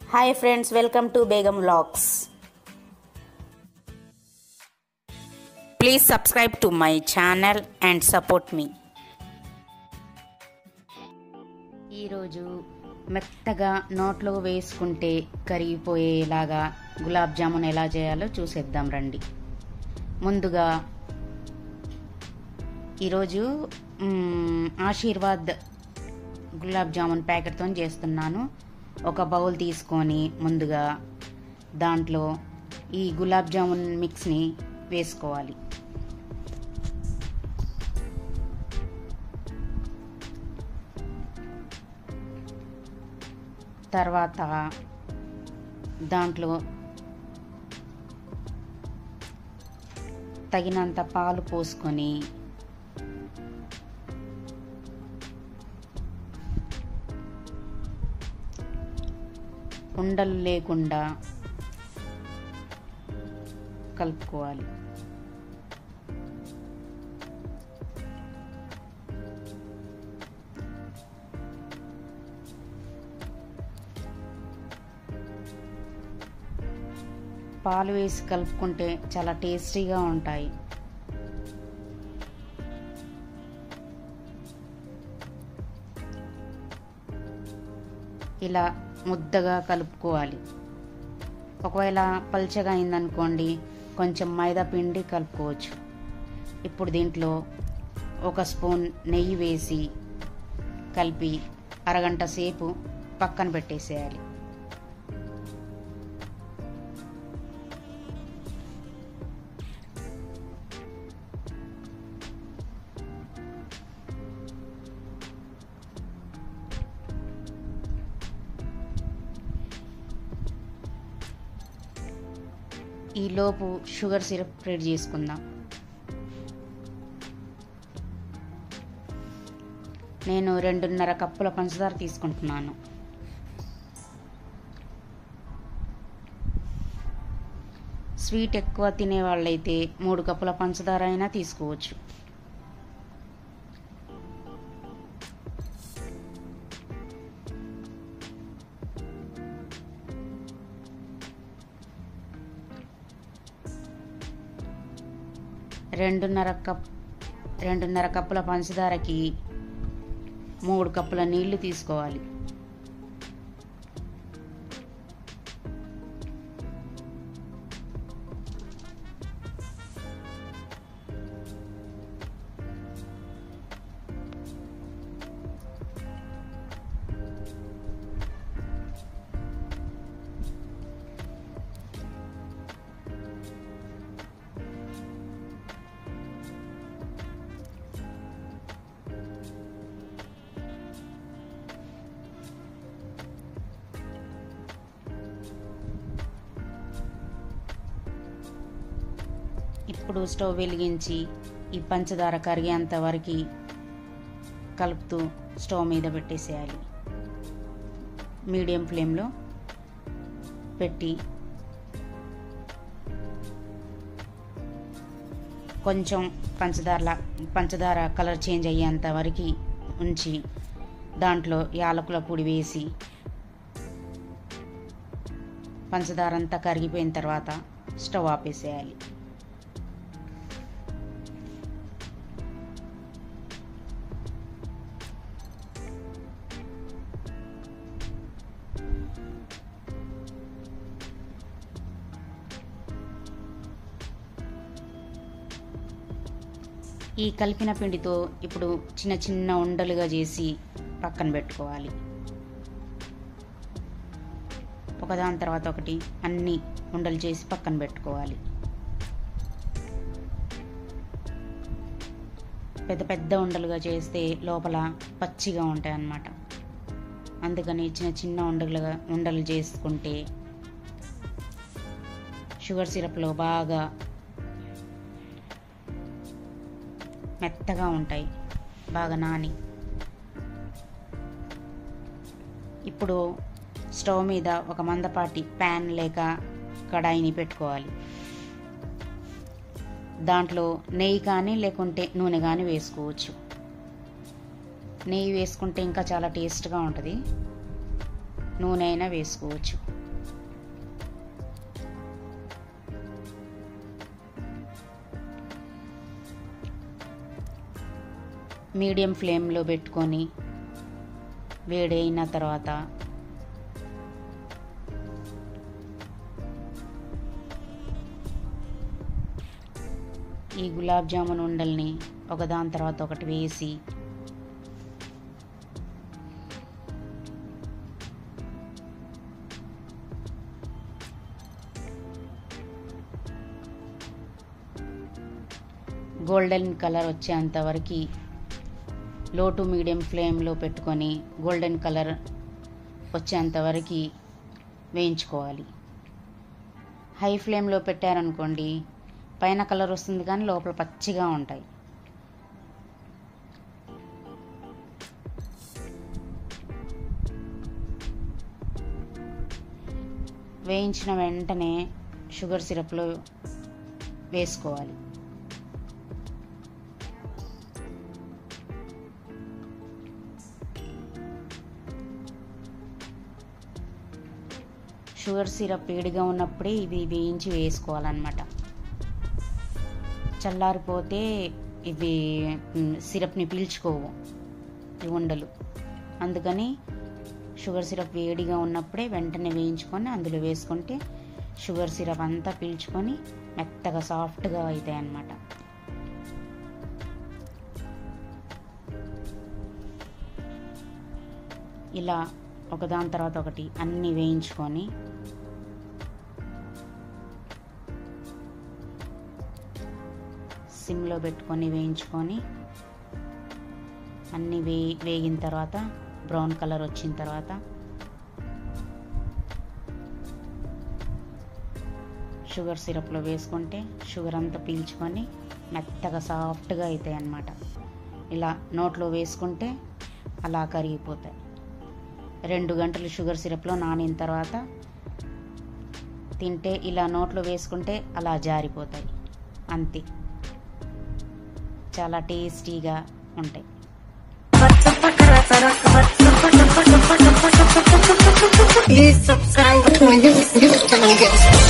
Hi friends welcome to Begum vlogs please subscribe to my channel and support మీ ఈరోజు మెత్తగా నోట్లో వేసుకుంటే కరిగిపోయేలాగా గులాబ్ జామున్ ఎలా చేయాలో చూసేద్దాం రండి ముందుగా ఈరోజు మ్, ఆశీర్వాద్ గులాబ్ జామున్ ప్యాకెట్తో చేస్తున్నాను ఒక బౌల్ తీసుకొని ముందుగా దాంట్లో ఈ గులాబ్ జామున్ మిక్స్ని వేసుకోవాలి తర్వాత దాంట్లో తగినంత పాలు పోసుకొని ఉండలు లేకుండా కలుపుకోవాలి పాలు వేసి కలుపుకుంటే చాలా టేస్టీగా ఉంటాయి ఇలా ముద్దగా కలుపుకోవాలి ఒకవేళ పల్చగా అయిందనుకోండి కొంచెం మైదా పిండి కలుపుకోవచ్చు ఇప్పుడు దీంట్లో ఒక స్పూన్ నెయ్యి వేసి కలిపి అరగంట సేపు పక్కన పెట్టేసేయాలి ఈలోపు షుగర్ సిరప్ రెడీ చేసుకుందాం నేను రెండున్నర కప్పుల పంచదార తీసుకుంటున్నాను స్వీట్ ఎక్కువ తినే వాళ్ళైతే మూడు కప్పుల పంచదార అయినా తీసుకోవచ్చు రెండున్నర కప్ రెండున్నర కప్పుల పంచదారకి మూడు కప్పుల నీళ్లు తీసుకోవాలి ఇప్పుడు స్టవ్ వెలిగించి ఈ పంచదార కరిగేంత వరకు కలుపుతూ స్టవ్ మీద పెట్టేసేయాలి మీడియం ఫ్లేమ్లో పెట్టి కొంచెం పంచదార పంచదార కలర్ చేంజ్ అయ్యేంత వరకు ఉంచి దాంట్లో యాలకుల పొడి వేసి పంచదార అంతా కరిగిపోయిన తర్వాత స్టవ్ ఆపేసేయాలి ఈ కలిపిన పిండితో ఇప్పుడు చిన్న చిన్న ఉండలుగా చేసి పక్కన పెట్టుకోవాలి ఒకదాని తర్వాత ఒకటి అన్ని ఉండలు చేసి పక్కన పెట్టుకోవాలి పెద్ద పెద్ద ఉండలుగా చేస్తే లోపల పచ్చిగా ఉంటాయి అన్నమాట అందుకని చిన్న చిన్న ఉండలుగా ఉండలు చేసుకుంటే షుగర్ సిరప్లో బాగా మెత్తగా ఉంటాయి బాగా నాని ఇప్పుడు స్టవ్ మీద ఒక మందపాటి ప్యాన్ లేక కడాయిని పెట్టుకోవాలి దాంట్లో నెయ్యి కానీ లేకుంటే నూనె కానీ వేసుకోవచ్చు నెయ్యి వేసుకుంటే ఇంకా చాలా టేస్ట్గా ఉంటుంది నూనె అయినా వేసుకోవచ్చు మీడియం ఫ్లేమ్లో పెట్టుకొని వేడైన తర్వాత ఈ గులాబ్ జామున్ ఉండల్ని ఒకదాని తర్వాత ఒకటి వేసి గోల్డెన్ కలర్ వచ్చేంత వరకు లో టు మీడియం ఫ్లేమ్లో పెట్టుకొని గోల్డెన్ కలర్ వచ్చేంత వరకు వేయించుకోవాలి హై ఫ్లేమ్లో పెట్టారనుకోండి పైన కలర్ వస్తుంది కానీ లోపల పచ్చిగా ఉంటాయి వేయించిన వెంటనే షుగర్ సిరప్లో వేసుకోవాలి షుగర్ సిరప్ వేడిగా ఉన్నప్పుడే ఇవి వేయించి వేసుకోవాలన్నమాట చల్లారిపోతే ఇవి మ్, సిరప్ని పీల్చుకోవు ఈ ఉండలు అందుకని షుగర్ సిరప్ వేడిగా ఉన్నప్పుడే వెంటనే వేయించుకొని అందులో వేసుకుంటే షుగర్ సిరప్ అంతా పీల్చుకొని మెత్తగా సాఫ్ట్గా అవుతాయి అన్నమాట ఇలా ఒకదాని తర్వాత ఒకటి అన్నీ వేయించుకొని సిమ్లో పెట్టుకొని వేయించుకొని అన్నీ వే వేగిన తర్వాత బ్రౌన్ కలర్ వచ్చిన తర్వాత షుగర్ సిరప్లో వేసుకుంటే షుగర్ అంతా పీల్చుకొని మెత్తగా సాఫ్ట్గా అవుతాయి అన్నమాట ఇలా నోట్లో వేసుకుంటే అలా కరిగిపోతాయి రెండు గంటలు షుగర్ సిరప్లో నానిన తర్వాత తింటే ఇలా నోట్లో వేసుకుంటే అలా జారిపోతాయి అంతే చాలా టేస్టీగా ఉంటాయి Please subscribe to my YouTube channel.